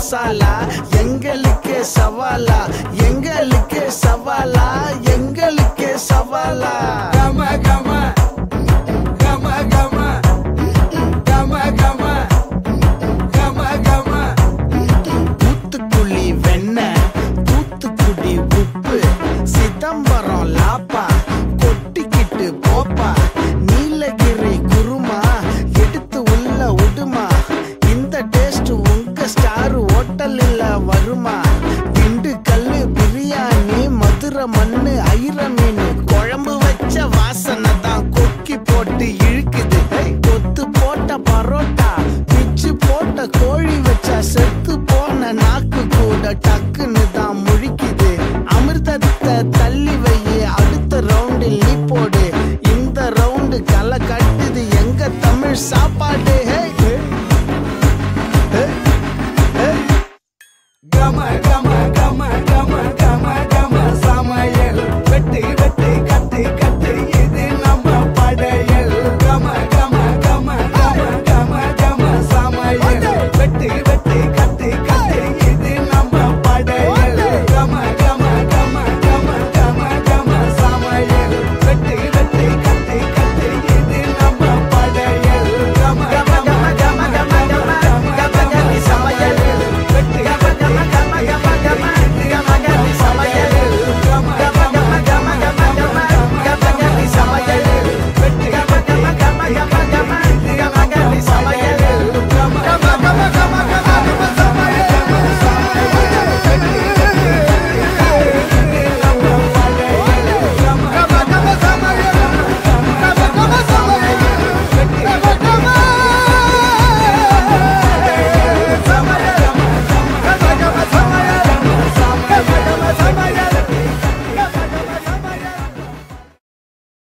மசாலா எங்களுக்கு சவாலா எங்களுக்கு சவாலா எங்களுக்கு சவாலா கம கம கம கம கம கம கம கம தூத்துக்குழி வெண்ணெய் தூத்துக்குடி உப்பு சிதம்பரம் லாப்பா கொட்டிக்கிட்டு போப்பா நீலகிரி குருமா எடுத்து உள்ள உடுமா இந்த டேஸ்ட் உங்க ஸ்டார் ஹோட்டலில் வருமா